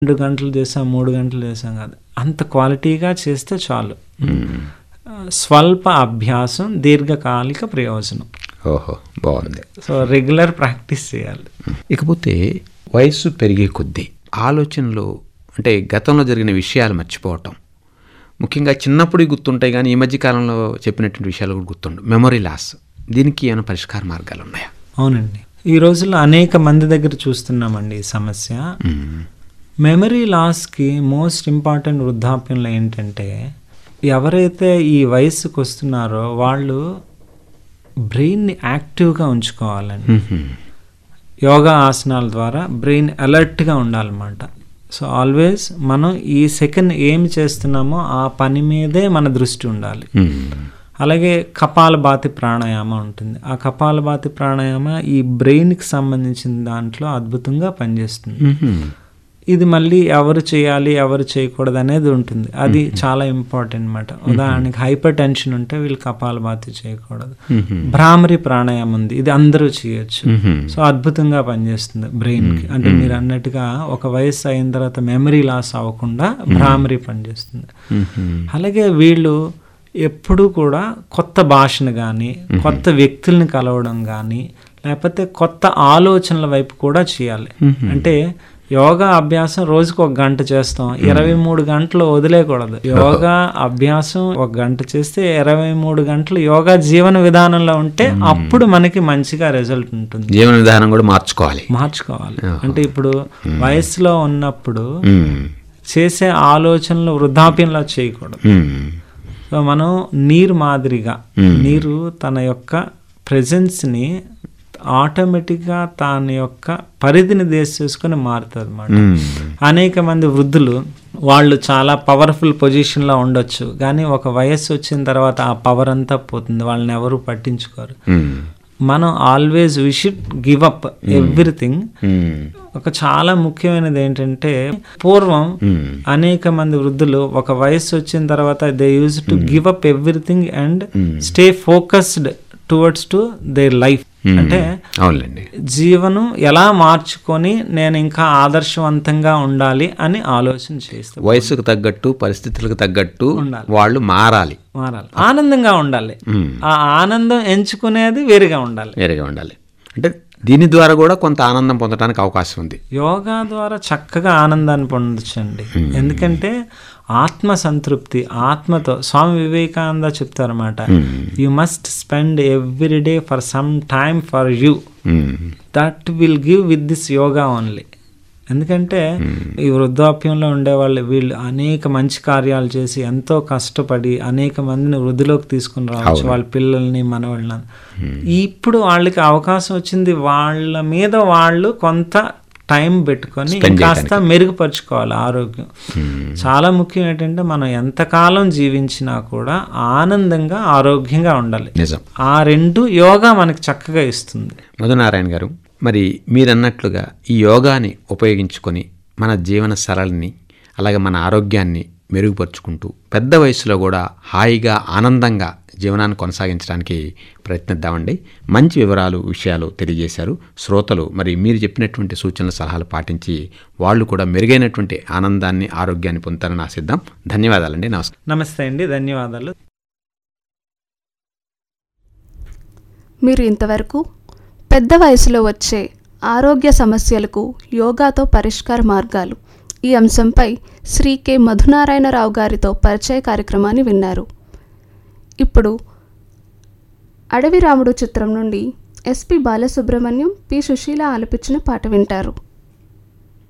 రెండు గంటలు చేసాం మూడు గంటలు చేసాం కాదు అంత క్వాలిటీగా చేస్తే చాలు ఆ, స్వల్ప అభ్యాసం దీర్ఘకాలిక ప్రయోజనం ఓహో బాగుంది సో రెగ్యులర్ ప్రాక్టీస్ చేయాలి ఇకపోతే వయస్సు పెరిగే కొద్దీ ఆలోచనలు అంటే గతంలో జరిగిన విషయాలు మర్చిపోవటం ముఖ్యంగా చిన్నప్పుడు గుర్తుంటాయి కానీ ఈ మధ్య కాలంలో చెప్పినటువంటి విషయాలు కూడా గుర్తుండవు మెమొరీ లాస్ దీనికి ఏమైనా పరిష్కార మార్గాలు ఉన్నాయా అవునండి ఈ రోజుల్లో అనేక మంది దగ్గర చూస్తున్నామండి ఈ సమస్య మెమరీ లాస్కి మోస్ట్ ఇంపార్టెంట్ వృద్ధాప్యంలో ఏంటంటే ఎవరైతే ఈ వయసుకు వస్తున్నారో వాళ్ళు బ్రెయిన్ని యాక్టివ్గా ఉంచుకోవాలండి యోగా ఆసనాల ద్వారా బ్రెయిన్ అలర్ట్గా ఉండాలన్నమాట సో ఆల్వేస్ మనం ఈ సెకండ్ ఏమి చేస్తున్నామో ఆ పని మీదే మన దృష్టి ఉండాలి అలాగే కపాలభాతి ప్రాణాయామ ఉంటుంది ఆ కపాలభాతి ప్రాణాయామ ఈ బ్రెయిన్కి సంబంధించిన దాంట్లో అద్భుతంగా పనిచేస్తుంది ఇది మళ్ళీ ఎవరు చేయాలి ఎవరు చేయకూడదు అనేది ఉంటుంది అది చాలా ఇంపార్టెంట్ అనమాట ఉదాహరణకి హైపర్ టెన్షన్ ఉంటే వీళ్ళు కపాలభాతి చేయకూడదు భ్రామరి ప్రాణాయామం ఉంది ఇది అందరూ చేయొచ్చు సో అద్భుతంగా పనిచేస్తుంది బ్రెయిన్కి అంటే మీరు అన్నట్టుగా ఒక వయసు అయిన తర్వాత మెమరీ లాస్ అవ్వకుండా భ్రామరి పనిచేస్తుంది అలాగే వీళ్ళు ఎప్పుడూ కూడా కొత్త భాషను కానీ కొత్త వ్యక్తుల్ని కలవడం కానీ లేకపోతే కొత్త ఆలోచనల వైపు కూడా చేయాలి అంటే యోగా అభ్యాసం రోజుకు ఒక గంట చేస్తాం ఇరవై మూడు గంటలు వదిలేయకూడదు యోగా అభ్యాసం ఒక గంట చేస్తే ఇరవై మూడు గంటలు యోగా జీవన విధానంలో ఉంటే అప్పుడు మనకి మంచిగా రిజల్ట్ ఉంటుంది జీవన విధానం కూడా మార్చుకోవాలి మార్చుకోవాలి అంటే ఇప్పుడు వయసులో ఉన్నప్పుడు మ్మ్. చేసే ఆలోచనలు వృద్ధాప్యంలో చేయకూడదు మ్మ్. సో మనం నీరు మాదిరిగా నీరు తన యొక్క ప్రెజెన్స్ని ఆటోమేటిక్గా తన యొక్క పరిధిని దేశ చేసుకొని మారుతుంది అన్నమాట మ్మ్. అనేక మంది వృద్ధులు వాళ్ళు చాలా పవర్ఫుల్ పొజిషన్లో ఉండొచ్చు కానీ ఒక వయస్సు వచ్చిన తర్వాత ఆ పవర్ అంతా పోతుంది వాళ్ళని ఎవరు పట్టించుకోరు మ్మ్. మనం always we should give up everything hmm. ఒక చాలా ముఖ్యమైనది ఏంటంటే పూర్వం మ్మ్. అనేక మంది వృద్ధులు ఒక వయస్సు వచ్చిన తర్వాత they use to give up everything and stay focused towards to their life అంటే అవునులేండి జీవనం ఎలా మార్చుకొని నేను ఇంకా ఆదర్శవంతంగా ఉండాలి అని ఆలోచన చేస్తాను వయసుకు తగ్గట్టు పరిస్థితులకు తగ్గట్టు ఉండాలి. వాళ్ళు మారాలి మారాలి ఆనందంగా ఉండాలి మ్మ్. ఆ ఆనందం ఎంచుకునేది వేరుగా ఉండాలి వేరేగా ఉండాలి అంటే దీని ద్వారా కూడా కొంత ఆనందం పొందడానికి అవకాశం ఉంది యోగా ద్వారా చక్కగా ఆనందాన్ని పొందొచ్చండి ఎందుకంటే ఆత్మ సంతృప్తి ఆత్మతో స్వామి వివేకానంద చెప్తారన్నమాట you must spend every day for some time for you hmm. That will give with this yoga only ఎందుకంటే ఈ వృద్ధాప్యంలో ఉండేవాళ్ళు వీళ్ళు అనేక మంచి కార్యాలు చేసి ఎంతో కష్టపడి అనేక మందిని వృద్ధిలోకి తీసుకుని రావచ్చు వాళ్ళ పిల్లల్ని మనవాళ్ళని ఇప్పుడు వాళ్ళకి అవకాశం వచ్చింది వాళ్ళ మీద వాళ్ళు కొంత టైం పెట్టుకొని కాస్త మెరుగుపరుచుకోవాలి ఆరోగ్యం చాలా ముఖ్యం ఏంటంటే మనం ఎంతకాలం జీవించినా కూడా ఆనందంగా ఆరోగ్యంగా ఉండాలి నిజం ఆ రెండు యోగా మనకి చక్కగా ఇస్తుంది మధునారాయణ గారు మరి మీరన్నట్లుగా ఈ యోగాని ఉపయోగించుకొని మన జీవన సరళిని అలాగే మన ఆరోగ్యాన్ని మెరుగుపరుచుకుంటూ పెద్ద వయసులో కూడా హాయిగా ఆనందంగా జీవనాన్ని కొనసాగించడానికి ప్రయత్నిద్దామండి మంచి వివరాలు విషయాలు తెలియజేశారు శ్రోతలు మరి మీరు చెప్పినటువంటి సూచనలు సలహాలు పాటించి వాళ్ళు కూడా మెరుగైనటువంటి ఆనందాన్ని ఆరోగ్యాన్ని పొందుతారని ఆశిద్దాం ధన్యవాదాలండి నమస్కారం నమస్తే అండి ధన్యవాదాలు మీరు ఇంతవరకు పెద్ద వయసులో వచ్చే ఆరోగ్య సమస్యలకు యోగాతో పరిష్కార మార్గాలు ఈ అంశంపై శ్రీ కె మధునారాయణరావు గారితో పరిచయ కార్యక్రమాన్ని విన్నారు ఇప్పుడు అడవి రాముడు చిత్రం నుండి ఎస్పి బాలసుబ్రహ్మణ్యం పి సుశీల ఆలపించిన పాట వింటారు